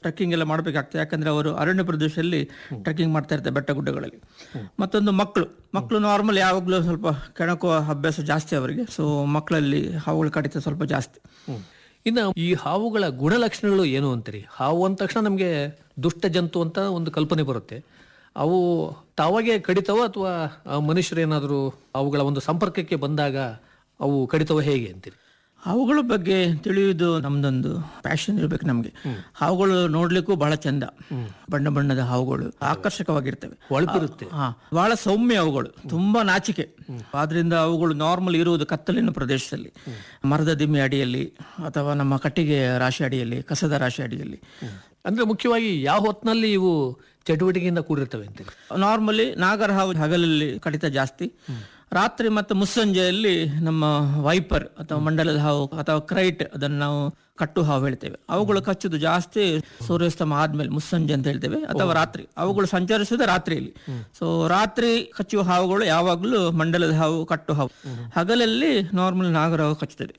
trekking ಎಲ್ಲ ಮಾಡಬೇಕಾಗ್ತದೆ ಯಾಕಂದ್ರೆ ಅವರು ಅರಣ್ಯ ಪ್ರದೇಶದಲ್ಲಿ ಟ್ರೆಕ್ಕಿಂಗ್ ಮಾಡ್ತಾ ಇರ್ತಾರೆ ಬೆಟ್ಟ ಗುಡ್ಡಗಳಲ್ಲಿ ಮತ್ತೊಂದು ಮಕ್ಕಳು ಮಕ್ಕಳು ನಾರ್ಮಲ್ ಯಾವಾಗಲೂ ಸ್ವಲ್ಪ ಕೆಣಕುವ ಅಭ್ಯಾಸ ಜಾಸ್ತಿ ಅವರಿಗೆ ಸೊ ಮಕ್ಕಳಲ್ಲಿ ಹಾವುಗಳ ಕಡಿತ ಸ್ವಲ್ಪ ಜಾಸ್ತಿ ಇನ್ನು ಈ ಹಾವುಗಳ ಗುಣಲಕ್ಷಣಗಳು ಏನು ಅಂತೀರಿ ಹಾವು ಅಂದ ತಕ್ಷಣ ನಮಗೆ ದುಷ್ಟ ಜಂತು ಅಂತ ಒಂದು ಕಲ್ಪನೆ ಬರುತ್ತೆ ಅವು ತಾವಾಗೆ ಕಡಿತವ ಅಥವಾ ಮನುಷ್ಯರೇನಾದರೂ ಅವುಗಳ ಒಂದು ಸಂಪರ್ಕಕ್ಕೆ ಬಂದಾಗ ಅವು ಕಡಿತವ ಹೇಗೆ ಅಂತೀರಿ ಹಾವುಗಳ ಬಗ್ಗೆ ತಿಳಿಯುವುದು ನಮ್ದೊಂದು ಪ್ಯಾಷನ್ ಇರ್ಬೇಕು ನಮ್ಗೆ ಹಾವುಗಳು ನೋಡ್ಲಿಕ್ಕೂ ಬಹಳ ಚಂದ ಬಣ್ಣ ಬಣ್ಣದ ಹಾವುಗಳು ಆಕರ್ಷಕವಾಗಿರ್ತವೆ ಹೊಳಪಿರುತ್ತೆ ಹಾ ಬಹಳ ಸೌಮ್ಯ ಅವುಗಳು ತುಂಬಾ ನಾಚಿಕೆ ಆದ್ರಿಂದ ಅವುಗಳು ನಾರ್ಮಲ್ ಇರುವುದು ಕತ್ತಲಿನ ಪ್ರದೇಶದಲ್ಲಿ ಮರದ ದಿಮ್ಮೆ ಅಡಿಯಲ್ಲಿ ಅಥವಾ ನಮ್ಮ ಕಟ್ಟಿಗೆ ರಾಶಿ ಅಡಿಯಲ್ಲಿ ಕಸದ ರಾಶಿ ಅಡಿಯಲ್ಲಿ ಅಂದ್ರೆ ಮುಖ್ಯವಾಗಿ ಯಾವ ಹೊತ್ತಿನಲ್ಲಿ ಇವು ಚಟುವಟಿಕೆಯಿಂದ ಕೂಡಿರ್ತವೆ ಅಂತೀರಿ ನಾರ್ಮಲಿ ನಾಗರ ಹಾವು ಹಗಲಲ್ಲಿ ಕಡಿತ ಜಾಸ್ತಿ ರಾತ್ರಿ ಮತ್ತು ಮುಸ್ಸಂಜೆಯಲ್ಲಿ ನಮ್ಮ ವೈಪರ್ ಅಥವಾ ಮಂಡಲದ ಹಾವು ಅಥವಾ ಕ್ರೈಟ್ ಅದನ್ನು ನಾವು ಕಟ್ಟು ಹಾವು ಹೇಳ್ತೇವೆ ಅವುಗಳು ಕಚ್ಚುದು ಜಾಸ್ತಿ ಸೂರ್ಯಾಸ್ತಮ ಆದ್ಮೇಲೆ ಮುಸ್ಸಂಜೆ ಅಂತ ಹೇಳ್ತೇವೆ ಅಥವಾ ರಾತ್ರಿ ಅವುಗಳು ಸಂಚರಿಸುವುದು ರಾತ್ರಿಯಲ್ಲಿ ಸೊ ರಾತ್ರಿ ಕಚ್ಚುವ ಹಾವುಗಳು ಯಾವಾಗಲೂ ಮಂಡಲದ ಹಾವು ಕಟ್ಟು ಹಾವು ಹಗಲಲ್ಲಿ ನಾರ್ಮಲ್ ನಾಗರ ಹಾವು ಕಚ್ಚುತ್ತದೆ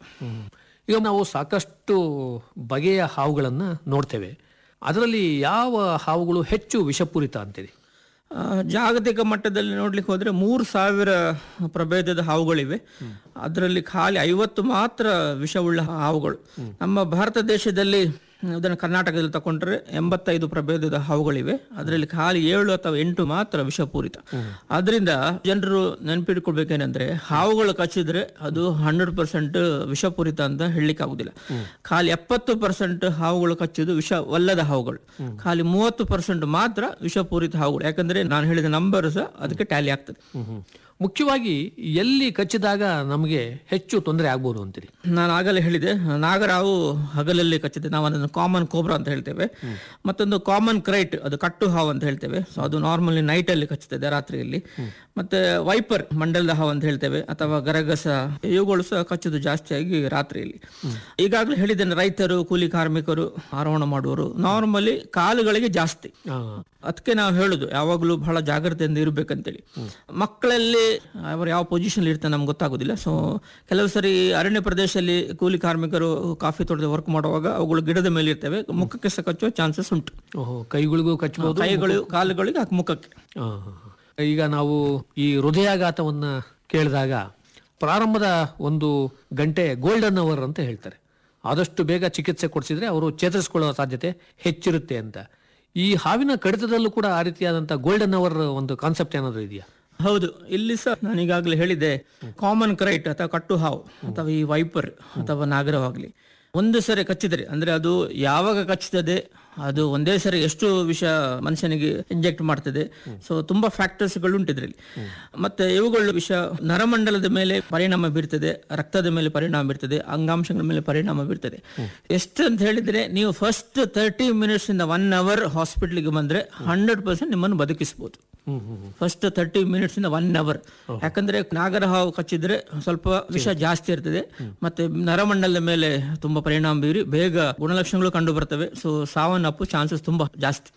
ಈಗ ನಾವು ಸಾಕಷ್ಟು ಬಗೆಯ ಹಾವುಗಳನ್ನ ನೋಡ್ತೇವೆ ಅದರಲ್ಲಿ ಯಾವ ಹಾವುಗಳು ಹೆಚ್ಚು ವಿಷಪೂರಿತ ಅಂತೀರಿ ಆ, ಜಾಗತಿಕ ಮಟ್ಟದಲ್ಲಿ ನೋಡ್ಲಿಕ್ಕೆ ಹೋದ್ರೆ ಮೂರು ಸಾವಿರ ಪ್ರಭೇದದ ಹಾವುಗಳಿವೆ ಅದರಲ್ಲಿ ಖಾಲಿ ಐವತ್ತು ಮಾತ್ರ ವಿಷವುಳ್ಳ ಹಾವುಗಳು ನಮ್ಮ ಭಾರತ ದೇಶದಲ್ಲಿ ಅದನ್ನು ಕರ್ನಾಟಕದಲ್ಲಿ ತಗೊಂಡ್ರೆ ಎಂಬತ್ತೈದು ಪ್ರಭೇದದ ಹಾವುಗಳಿವೆ ಅದರಲ್ಲಿ ಖಾಲಿ ಏಳು ಅಥವಾ ಎಂಟು ಮಾತ್ರ ವಿಷಪೂರಿತ ಆದ್ರಿಂದ ಜನರು ನೆನಪಿಟ್ಕೊಳ್ಬೇಕೇನೆಂದ್ರೆ ಹಾವುಗಳು ಕಚ್ಚಿದ್ರೆ ಅದು ಹಂಡ್ರೆಡ್ ಪರ್ಸೆಂಟ್ ವಿಷಪೂರಿತ ಅಂತ ಹೇಳಲಿಕ್ಕೆ ಆಗುದಿಲ್ಲ ಖಾಲಿ ಎಪ್ಪತ್ತು ಪರ್ಸೆಂಟ್ ಹಾವುಗಳು ಕಚ್ಚುದು ವಿಷವಲ್ಲದ ಹಾವುಗಳು ಖಾಲಿ ಮೂವತ್ತು ಪರ್ಸೆಂಟ್ ಮಾತ್ರ ವಿಷಪೂರಿತ ಹಾವುಗಳು ಯಾಕಂದ್ರೆ ನಾನು ಹೇಳಿದ ನಂಬರ್ ಸಹ ಅದಕ್ಕೆ ಟ್ಯಾಲಿ ಆಗ್ತದೆ ಮುಖ್ಯವಾಗಿ ಎಲ್ಲಿ ಕಚ್ಚಿದಾಗ ನಮಗೆ ಹೆಚ್ಚು ತೊಂದರೆ ಆಗ್ಬೋದು ಅಂತೀರಿ ನಾನು ಆಗಲೇ ಹೇಳಿದೆ ನಾಗರಾವು ಹಗಲಲ್ಲಿ ಕಚ್ಚಿದೆ ನಾವು ಅದನ್ನು ಕಾಮನ್ ಕೋಬ್ರಾ ಅಂತ ಹೇಳ್ತೇವೆ ಮತ್ತೊಂದು ಕಾಮನ್ ಕ್ರೈಟ್ ಅದು ಕಟ್ಟು ಹಾವು ಅಂತ ಹೇಳ್ತೇವೆ ಸೊ ಅದು ನಾರ್ಮಲಿ ನೈಟ್ ಅಲ್ಲಿ ಕಚ್ಚುತ್ತದೆ ರಾತ್ರಿಯಲ್ಲಿ ಮತ್ತೆ ವೈಪರ್ ಮಂಡಲದ ಹಾವು ಅಂತ ಹೇಳ್ತೇವೆ ಅಥವಾ ಗರಗಸ ಇವುಗಳು ಸಹ ಕಚ್ಚುದು ಜಾಸ್ತಿಯಾಗಿ ರಾತ್ರಿಯಲ್ಲಿ ಈಗಾಗಲೇ ಹೇಳಿದ್ದೇನೆ ರೈತರು ಕೂಲಿ ಕಾರ್ಮಿಕರು ಆರೋಹಣ ಮಾಡುವವರು ನಾರ್ಮಲಿ ಕಾಲುಗಳಿಗೆ ಜಾಸ್ತಿ ಅದಕ್ಕೆ ನಾವು ಹೇಳುದು ಯಾವಾಗಲೂ ಬಹಳ ಜಾಗ್ರತೆಯಿಂದ ಇರ್ಬೇಕಂತೇಳಿ ಮಕ್ಕಳಲ್ಲಿ ಅವರು ಯಾವ ಪೊಸಿಷನ್ ಇರ್ತಾರೆ ನಮ್ಗೆ ಗೊತ್ತಾಗೋದಿಲ್ಲ ಸೊ ಕೆಲವು ಸರಿ ಅರಣ್ಯ ಪ್ರದೇಶದಲ್ಲಿ ಕೂಲಿ ಕಾರ್ಮಿಕರು ಕಾಫಿ ತೋಟದ ವರ್ಕ್ ಮಾಡುವಾಗ ಅವುಗಳು ಗಿಡದ ಮೇಲೆ ಇರ್ತವೆ ಮುಖಕ್ಕೆ ಸಹ ಕಚ್ಚುವ ಚಾನ್ಸಸ್ ಉಂಟು ಓಹೋ ಕೈಗಳಿಗೂ ಕಚ್ಚಬಹುದು ಕೈಗಳು ಕಾಲುಗಳಿಗೆ ಹಾಕಿ ಮುಖಕ್ಕೆ ಆ, ಈಗ ನಾವು ಈ ಹೃದಯಾಘಾತವನ್ನ ಕೇಳಿದಾಗ ಪ್ರಾರಂಭದ ಒಂದು ಗಂಟೆ ಗೋಲ್ಡನ್ ಅವರ್ ಅಂತ ಹೇಳ್ತಾರೆ ಆದಷ್ಟು ಬೇಗ ಚಿಕಿತ್ಸೆ ಕೊಡಿಸಿದ್ರೆ ಅವರು ಚೇತರಿಸಿಕೊಳ್ಳುವ ಸಾಧ್ಯತೆ ಹೆಚ್ಚಿರುತ್ತೆ ಅಂತ ಈ ಹಾವಿನ ಕಡಿತದಲ್ಲೂ ಕೂಡ ಆ ರೀತಿಯಾದಂಥ ಗೋಲ್ಡನ್ ಅವರ್ ಒಂದು ಕಾನ್ಸೆಪ್ಟ್ ಏನಾದರೂ ಇದೆಯಾ ಹೌದು ಇಲ್ಲಿ ಸಹ ನಾನು ಈಗಾಗಲೇ ಹೇಳಿದೆ ಕಾಮನ್ ಕ್ರೈಟ್ ಅಥವಾ ಕಟ್ಟು ಹಾವು ಅಥವಾ ಈ ವೈಪರ್ ಅಥವಾ ನಾಗರವಾಗ್ಲಿ ಒಂದು ಸರಿ ಕಚ್ಚಿದರೆ ಅಂದ್ರೆ ಅದು ಯಾವಾಗ ಕಚ್ಚುತ್ತದೆ ಅದು ಒಂದೇ ಸರಿ ಎಷ್ಟು ವಿಷ ಮನುಷ್ಯನಿಗೆ ಇಂಜೆಕ್ಟ್ ಮಾಡ್ತದೆ ಸೊ ತುಂಬಾ ಫ್ಯಾಕ್ಟರ್ಸ್ ಗಳು ಉಂಟು ಇದ್ರಲ್ಲಿ ಮತ್ತೆ ಇವುಗಳು ವಿಷ ನರಮಂಡಲದ ಮೇಲೆ ಪರಿಣಾಮ ಬೀರ್ತದೆ ರಕ್ತದ ಮೇಲೆ ಪರಿಣಾಮ ಬೀರ್ತದೆ ಅಂಗಾಂಶಗಳ ಮೇಲೆ ಪರಿಣಾಮ ಬೀರ್ತದೆ ಎಷ್ಟು ಅಂತ ಹೇಳಿದ್ರೆ ನೀವು ಫಸ್ಟ್ ತರ್ಟಿ ಮಿನಿಟ್ಸ್ ಇಂದ ಒನ್ ಅವರ್ ಹಾಸ್ಪಿಟ್ಲಿಗೆ ಬಂದ್ರೆ ಹಂಡ್ರೆಡ್ ಪರ್ಸೆಂಟ್ ನಿಮ್ಮನ್ನು ಬದುಕಿಸಬಹುದು ಫಸ್ಟ್ ತರ್ಟಿ ಮಿನಿಟ್ಸ್ ಇಂದ ಒನ್ ಅವರ್ ಯಾಕಂದ್ರೆ ನಾಗರ ಹಾವು ಕಚ್ಚಿದ್ರೆ ಸ್ವಲ್ಪ ವಿಷ ಜಾಸ್ತಿ ಇರ್ತದೆ ಮತ್ತೆ ನರಮಂಡಲದ ಮೇಲೆ ತುಂಬಾ ಪರಿಣಾಮ ಬೀರಿ ಬೇಗ ಗುಣಲಕ್ಷಣಗಳು ಕಂಡು ಬರ್ತವೆ ಸೊ ಸಾವನ್ನಪ್ಪು ಚಾನ್ಸಸ್ ತುಂಬಾ ಜಾಸ್ತಿ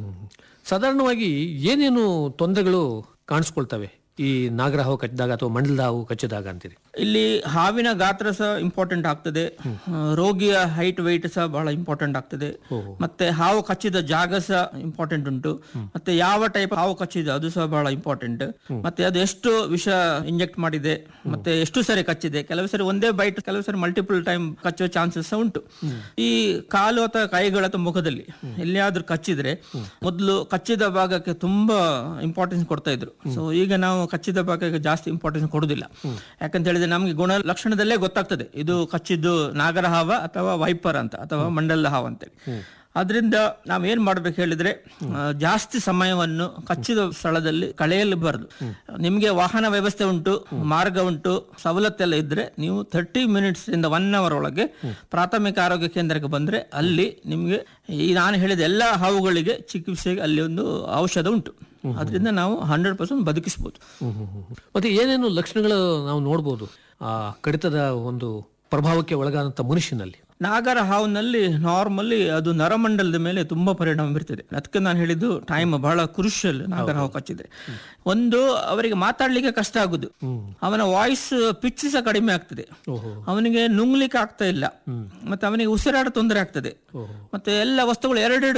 ಸಾಧಾರಣವಾಗಿ ಏನೇನು ತೊಂದರೆಗಳು ಕಾಣಿಸ್ಕೊಳ್ತವೆ ಈ ನಾಗರ ಹಾವು ಕಚ್ಚಿದಾಗ ಅಥವಾ ಮಂಡಲದ ಹಾವು ಕಚ್ಚಿದಾಗ ಅಂತೀರಿ ಇಲ್ಲಿ ಹಾವಿನ ಗಾತ್ರ ಸಹ ಇಂಪಾರ್ಟೆಂಟ್ ಆಗ್ತದೆ ಆ, ರೋಗಿಯ ಹೈಟ್ ವೆಯ್ಟ್ ಸಹ ಬಹಳ ಇಂಪಾರ್ಟೆಂಟ್ ಆಗ್ತದೆ ಮತ್ತೆ ಹಾವು ಕಚ್ಚಿದ ಜಾಗ ಸಹ ಇಂಪಾರ್ಟೆಂಟ್ ಉಂಟು ಮತ್ತೆ ಯಾವ ಟೈಪ್ ಹಾವು ಕಚ್ಚಿದೆ ಅದು ಸಹ ಬಹಳ ಇಂಪಾರ್ಟೆಂಟ್ ಮತ್ತೆ ಅದು ಎಷ್ಟು ವಿಷ ಇಂಜೆಕ್ಟ್ ಮಾಡಿದೆ ಮತ್ತೆ ಎಷ್ಟು ಸರಿ ಕಚ್ಚಿದೆ ಕೆಲವು ಸರಿ ಒಂದೇ ಬೈಟ್ ಕೆಲವು ಸರಿ ಮಲ್ಟಿಪಲ್ ಟೈಮ್ ಕಚ್ಚುವ ಚಾನ್ಸಸ್ ಸಹ ಉಂಟು ಈ ಕಾಲು ಅಥವಾ ಕೈಗಳ ಅಥವಾ ಮುಖದಲ್ಲಿ ಎಲ್ಲಿಯಾದ್ರೂ ಕಚ್ಚಿದ್ರೆ ಮೊದಲು ಕಚ್ಚಿದ ಭಾಗಕ್ಕೆ ತುಂಬಾ ಇಂಪಾರ್ಟೆನ್ಸ್ ಕೊಡ್ತಾ ಇದ್ರು ಸೊ ಈಗ ನಾವು ಕಚ್ಚಿದ ಭಾಗಕ್ಕೆ ಜಾಸ್ತಿ ಇಂಪಾರ್ಟೆನ್ಸ್ ಕೊಡುದಿಲ್ಲ ಯಾಕಂತ ಹೇಳಿದ್ರೆ ನಮಗೆ ಗುಣ ಲಕ್ಷಣದಲ್ಲೇ ಗೊತ್ತಾಗ್ತದೆ ಇದು ಕಚ್ಚಿದ್ದು ನಾಗರ ಹಾವ ಅಥವಾ ವೈಪರ್ ಅಂತ ಅಥವಾ ಮಂಡಲ ಹಾವ ಅಂತೇಳಿ ಅದರಿಂದ ನಾವ್ ಏನ್ ಮಾಡ್ಬೇಕು ಹೇಳಿದ್ರೆ ಆ, ಜಾಸ್ತಿ ಸಮಯವನ್ನು ಕಚ್ಚಿದ ಸ್ಥಳದಲ್ಲಿ ಕಳೆಯಲಬಾರದು ನಿಮ್ಗೆ ವಾಹನ ವ್ಯವಸ್ಥೆ ಉಂಟು ಮಾರ್ಗ ಉಂಟು ಸವಲತ್ತೆಲ್ಲ ಇದ್ರೆ ನೀವು ಥರ್ಟಿ ಮಿನಿಟ್ಸ್ ಇಂದ ಒನ್ ಅವರ್ ಒಳಗೆ ಪ್ರಾಥಮಿಕ ಆರೋಗ್ಯ ಕೇಂದ್ರಕ್ಕೆ ಬಂದ್ರೆ ಅಲ್ಲಿ ನಿಮ್ಗೆ ಈ ನಾನು ಹೇಳಿದ ಎಲ್ಲ ಹಾವುಗಳಿಗೆ ಚಿಕಿತ್ಸೆಗೆ ಅಲ್ಲಿ ಒಂದು ಔಷಧ ಉಂಟು ಅದರಿಂದ ನಾವು ಹಂಡ್ರೆಡ್ ಪರ್ಸೆಂಟ್ ಬದುಕಿಸಬಹುದು ಮತ್ತೆ ಏನೇನು ಲಕ್ಷಣಗಳು ನಾವು ನೋಡ್ಬೋದು ಆ ಕಡಿತದ ಒಂದು ಪ್ರಭಾವಕ್ಕೆ ಒಳಗಾದಂಥ ಮನುಷ್ಯನಲ್ಲಿ ನಾಗರ ಹಾವಿನಲ್ಲಿ ನಾರ್ಮಲಿ ಅದು ನರಮಂಡಲದ ಮೇಲೆ ತುಂಬಾ ಪರಿಣಾಮ ಬೀರ್ತದೆ ಅದಕ್ಕೆ ನಾನು ಹೇಳಿದ್ದು ಟೈಮ್ ಬಹಳ ಕ್ರುಷಿಯಲ್ ನಾಗರ ಹಾವು ಕಚ್ಚಿದ್ರೆ ಒಂದು ಅವರಿಗೆ ಮಾತಾಡ್ಲಿಕ್ಕೆ ಕಷ್ಟ ಆಗುದು ಅವನ ವಾಯ್ಸ್ ಪಿಚ್ ಸಹ ಕಡಿಮೆ ಆಗ್ತದೆ ಅವನಿಗೆ ನುಂಗ್ಲಿಕ್ಕೆ ಆಗ್ತಾ ಇಲ್ಲ ಮತ್ತೆ ಅವನಿಗೆ ಉಸಿರಾಡ ತೊಂದರೆ ಆಗ್ತದೆ ಮತ್ತೆ ಎಲ್ಲ ವಸ್ತುಗಳು ಎರಡೆರಡು